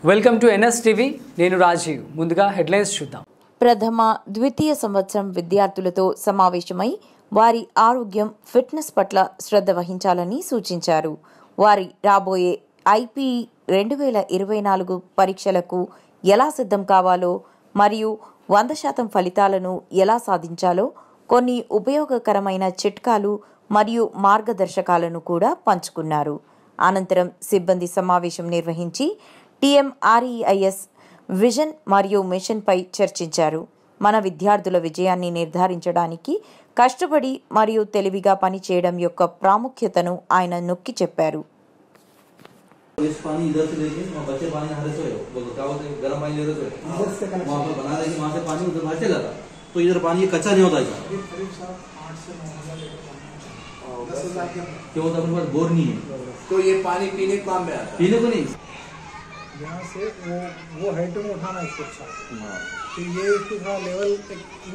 Welcome to NS TV నేను రాజీవ్ ముందుగా headlines చూద్దాం ప్రథమ ద్వితీయ సంవత్సరం విద్యార్థులతో సమావేశమై వారి ఆరోగ్యం ఫిట్నెస్ పట్ల శ్రద్ధ వహించాలని సూచించారు వారి రాబోయే ఐపీ రెండు వేల ఇరవై నాలుగు పరీక్షలకు ఎలా సిద్ధం కావాలో మరియు వంద శాతం ఫలితాలను ఎలా సాధించాలో కొన్ని ఉపయోగకరమైన చిట్కాలు మరియు మార్గదర్శకాలను కూడా పంచుకున్నారు అనంతరం సిబ్బంది సమావేశం నిర్వహించి టీఎంఆర్ఈఐఎస్ విజన్ మరియు మిషన్పై చర్చించారు మన విద్యార్థుల విజయాన్ని నిర్ధారించడానికి కష్టపడి మరియు తెలివిగా పనిచేయడం యొక్క ప్రాముఖ్యతను ఆయన నొక్కి చెప్పారు वेस्ट पानी इधर से लेके वहाँ बच्चे पानी नहा रहे सोए बोलो क्या बोलते हैं गर्म पानी ले रहे सोए वहाँ पर बना रहे कि वहाँ से पानी उधर बाहर चला था तो इधर पानी ये कच्चा नहीं होता ऐसा क्यों होता अपने पास बोर नहीं है तो ये पानी पीने के काम में आता है पीने को नहीं यहाँ से वो वो हाइट में उठाना इसको अच्छा हाँ। तो ये इसको थोड़ा लेवल एक